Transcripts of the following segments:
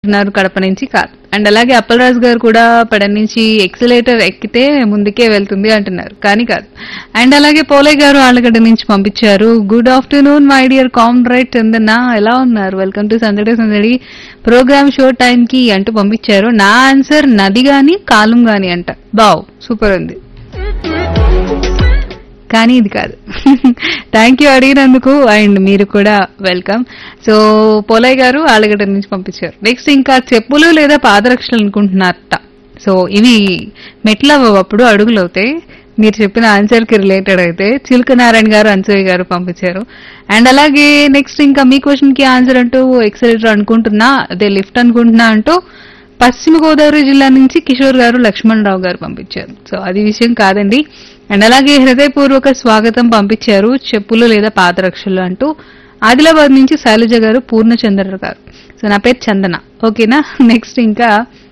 ఉన్నారు కడప నుంచి కాదు అండ్ అలాగే అప్పలరాజు గారు కూడా పడ నుంచి ఎక్సలేటర్ ఎక్కితే ముందుకే వెళ్తుంది అంటున్నారు కానీ కాదు అండ్ అలాగే పోలే గారు ఆళ్ళగడ్డ నుంచి పంపించారు good afternoon my dear comrade Chandana ఎలా ఉన్నారు వెల్కమ్ టు సందడి సందడి ప్రోగ్రామ్ షో టైం కి అంటూ పంపించారు నా ఆన్సర్ నది గాని కాలం గాని అంట బావ్ సూపర్ ఉంది కానీ ఇది కాదు థ్యాంక్ యూ అడిగినందుకు అండ్ మీరు కూడా వెల్కమ్ సో పోలయ్య గారు ఆలగడ్డ నుంచి పంపించారు నెక్స్ట్ ఇంకా చెప్పులు లేదా పాదరక్షలు అనుకుంటున్నారట సో ఇవి మెట్ల అప్పుడు అడుగులు అవుతాయి మీరు చెప్పిన ఆన్సర్ కి రిలేటెడ్ అయితే చిలుక నారాయణ గారు అన్సూయ గారు పంపించారు అండ్ అలాగే నెక్స్ట్ ఇంకా మీ క్వశ్చన్ కి ఆన్సర్ అంటూ ఎక్సలేటర్ అనుకుంటున్నా అదే లిఫ్ట్ అనుకుంటున్నా అంటూ పశ్చిమ గోదావరి జిల్లా నుంచి కిషోర్ గారు లక్ష్మణ్ రావు గారు పంపించారు సో అది విషయం కాదండి అండ్ అలాగే హృదయపూర్వక స్వాగతం పంపించారు చెప్పులు లేదా పాదరక్షలు అంటూ ఆదిలాబాద్ నుంచి శైలజ గారు పూర్ణచంద్ర గారు సో నా పేరు చందన ఓకేనా నెక్స్ట్ ఇంకా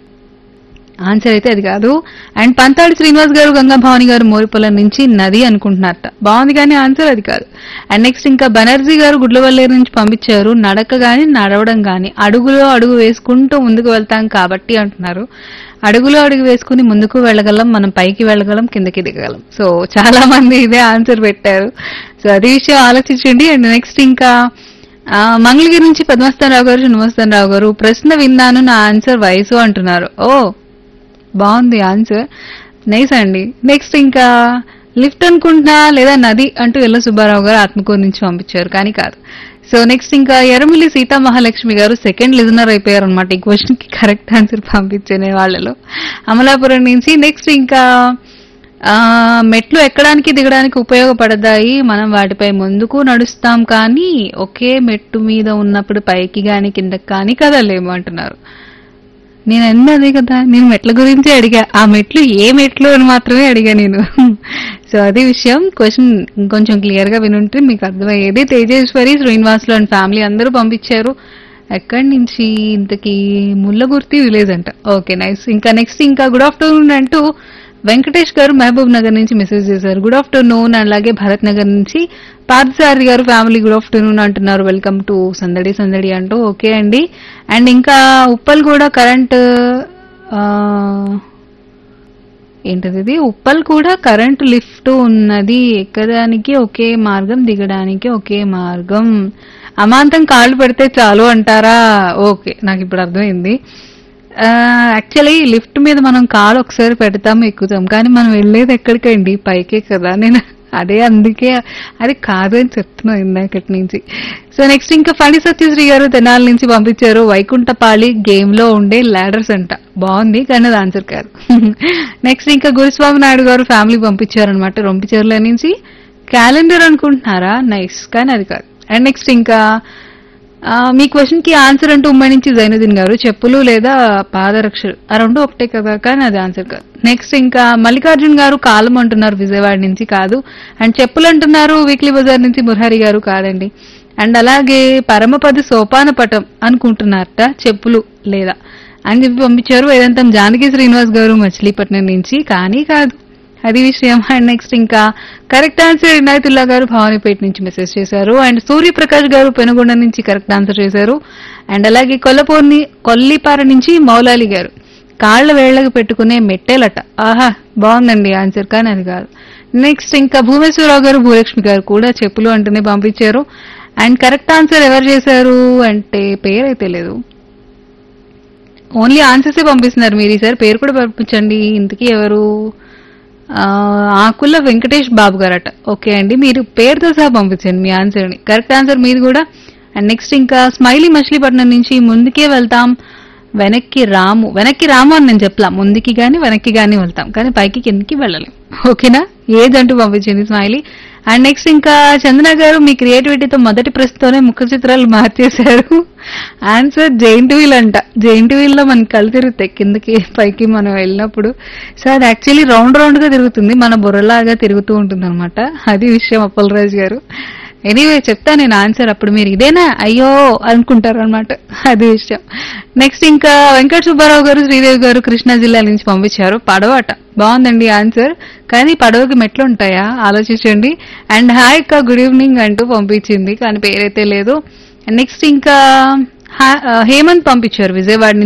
ఆన్సర్ అయితే అది కాదు అండ్ పంతాడి శ్రీనివాస్ గారు గంగా భవాని గారు మోరిపొలం నుంచి నది అనుకుంటున్నారట బాగుంది కానీ ఆన్సర్ అది కాదు అండ్ నెక్స్ట్ ఇంకా బనర్జీ గారు గుడ్లవల్లేరు నుంచి పంపించారు నడక గాని నడవడం గాని అడుగులో అడుగు వేసుకుంటూ ముందుకు వెళ్తాం కాబట్టి అంటున్నారు అడుగులో అడుగు వేసుకుని ముందుకు వెళ్ళగలం మనం పైకి వెళ్ళగలం కిందకి దిగగలం సో చాలా మంది ఇదే ఆన్సర్ పెట్టారు సో అది విషయం ఆలోచించండి అండ్ నెక్స్ట్ ఇంకా ఆ, మంగళగిరి నుంచి పద్మస్థాన్ రావు గారు నమస్తాన్ రావు గారు ప్రశ్న విన్నాను నా ఆన్సర్ వయసు అంటున్నారు ఓ బాగుంది ఆన్సర్ నైస్ అండి నెక్స్ట్ ఇంకా లిఫ్ట్ అనుకుంటున్నా లేదా నది అంటూ ఎల్ల సుబ్బారావు గారు ఆత్మకూరు నుంచి పంపించారు కానీ కాదు సో నెక్స్ట్ ఇంకా ఎర్రమిల్లి సీతా మహాలక్ష్మి గారు సెకండ్ లిజనర్ అయిపోయారు అనమాట ఈ క్వశ్చన్ కి కరెక్ట్ ఆన్సర్ పంపించే వాళ్ళలో అమలాపురం నుంచి నెక్స్ట్ ఇంకా ఆ మెట్లు ఎక్కడానికి దిగడానికి ఉపయోగపడతాయి మనం వాటిపై ముందుకు నడుస్తాం కానీ ఒకే మెట్టు మీద ఉన్నప్పుడు పైకి గాని కిందకి కానీ కదలేము అంటున్నారు నేను అన్నదే కదా నేను మెట్ల గురించి అడిగా ఆ మెట్లు ఏ మెట్లు అని మాత్రమే అడిగా నేను సో అది విషయం క్వశ్చన్ ఇంకొంచెం క్లియర్ గా వినుంటే మీకు అర్థమయ్యేది తేజేశ్వరి శ్రీనివాసులు అండ్ ఫ్యామిలీ అందరూ పంపించారు ఎక్కడి నుంచి ఇంతకీ ముల్లగుర్తి విలేజ్ అంట ఓకే నైస్ ఇంకా నెక్స్ట్ ఇంకా గుడ్ ఆఫ్టర్నూన్ అంటూ వెంకటేష్ గారు మహబూబ్ నగర్ నుంచి మెసేజ్ చేశారు గుడ్ ఆఫ్టర్నూన్ అలాగే భరత్ నగర్ నుంచి పార్థసారి గారు ఫ్యామిలీ గుడ్ ఆఫ్టర్నూన్ అంటున్నారు వెల్కమ్ టు సందడి సందడి అంటూ ఓకే అండి అండ్ ఇంకా ఉప్పల్ కూడా కరెంట్ ఏంటది ఇది ఉప్పల్ కూడా కరెంటు లిఫ్ట్ ఉన్నది ఎక్కడానికి ఒకే మార్గం దిగడానికి ఒకే మార్గం అమాంతం కాళ్ళు పెడితే చాలు అంటారా ఓకే నాకు ఇప్పుడు అర్థమైంది యాక్చువల్లీ లిఫ్ట్ మీద మనం కాలు ఒకసారి పెడతాం ఎక్కుతాం కానీ మనం వెళ్ళేది ఎక్కడికండి పైకే కదా నేను అదే అందుకే అది కాదు అని చెప్తున్నాను ఇందాకటి నుంచి సో నెక్స్ట్ ఇంకా ఫణి సత్యశ్రీ గారు తెనాల నుంచి పంపించారు వైకుంఠపాళి గేమ్ లో ఉండే లాడర్స్ అంట బాగుంది కానీ అది ఆన్సర్ కాదు నెక్స్ట్ ఇంకా గురుస్వామి నాయుడు గారు ఫ్యామిలీ పంపించారనమాట రొంపిచర్ల నుంచి క్యాలెండర్ అనుకుంటున్నారా నైస్ కానీ అది కాదు అండ్ నెక్స్ట్ ఇంకా ఆ, మీ క్వశ్చన్ కి ఆన్సర్ అంటూ ఉమ్మడి నుంచి జైనుద్దీన్ గారు చెప్పులు లేదా పాదరక్షలు ఆ రెండు ఒకటే కదా కానీ అది ఆన్సర్ కాదు నెక్స్ట్ ఇంకా మల్లికార్జున్ గారు కాలం అంటున్నారు విజయవాడ నుంచి కాదు అండ్ చెప్పులు అంటున్నారు వీక్లీ బజార్ నుంచి మురహరి గారు కాదండి అండ్ అలాగే పరమపది సోపాన పటం అనుకుంటున్నారట చెప్పులు లేదా అని చెప్పి పంపించారు వేదాంతం జానకి శ్రీనివాస్ గారు మచిలీపట్నం నుంచి కానీ కాదు అది విషయం అండ్ నెక్స్ట్ ఇంకా కరెక్ట్ ఆన్సర్ ఇనాయతుల్లా గారు భవానీపేట నుంచి మెసేజ్ చేశారు అండ్ సూర్యప్రకాష్ గారు పెనుగొండ నుంచి కరెక్ట్ ఆన్సర్ చేశారు అండ్ అలాగే కొల్లపూర్ని కొల్లిపార నుంచి మౌలాలి గారు కాళ్ళ వేళ్లకు పెట్టుకునే మెట్టేలట ఆహా బాగుందండి ఆన్సర్ కానీ అది కాదు నెక్స్ట్ ఇంకా భూమేశ్వరరావు గారు భూలక్ష్మి గారు కూడా చెప్పులు అంటూనే పంపించారు అండ్ కరెక్ట్ ఆన్సర్ ఎవరు చేశారు అంటే పేరు అయితే లేదు ఓన్లీ ఆన్సర్సే పంపిస్తున్నారు మీరు ఈసారి పేరు కూడా పంపించండి ఇంతకీ ఎవరు ఆ, ఆకుల వెంకటేష్ బాబు గారట ఓకే అండి మీరు పేరుతో సహా పంపించండి మీ ఆన్సర్ని కరెక్ట్ ఆన్సర్ మీది కూడా అండ్ నెక్స్ట్ ఇంకా స్మైలీ మచిలీపట్నం నుంచి ముందుకే వెళ్తాం వెనక్కి రాము వెనక్కి రాము అని నేను చెప్పలా ముందుకి గాని వెనక్కి గాని వెళ్తాం కానీ పైకి కిందకి వెళ్ళలేం ఓకేనా ఏజ్ అంటూ పంపించింది స్మైలీ అండ్ నెక్స్ట్ ఇంకా చందన గారు మీ క్రియేటివిటీతో మొదటి ప్రశ్నతోనే ముఖ చిత్రాలు మార్చేశారు ఆన్సర్ జైంట్ వీల్ అంట జైంట్ వీల్ లో మనకి కళ్ళు తిరుగుతాయి కిందకి పైకి మనం వెళ్ళినప్పుడు సో అది యాక్చువల్లీ రౌండ్ రౌండ్ గా తిరుగుతుంది మన బుర్రలాగా తిరుగుతూ ఉంటుంది అనమాట అది విషయం అప్పలరాజు గారు ఎనీవే చెప్తా నేను ఆన్సర్ అప్పుడు మీరు ఇదేనా అయ్యో అనుకుంటారు అనమాట అది విషయం నెక్స్ట్ ఇంకా వెంకట సుబ్బారావు గారు శ్రీదేవి గారు కృష్ణా జిల్లా నుంచి పంపించారు పడవట బాగుందండి ఆన్సర్ కానీ పడవకి మెట్లు ఉంటాయా ఆలోచించండి అండ్ హాయ్ అక్క గుడ్ ఈవినింగ్ అంటూ పంపించింది కానీ పేరైతే లేదు నెక్స్ట్ ఇంకా హా- హేమంత్ పంపించారు విజయవాడ నుంచి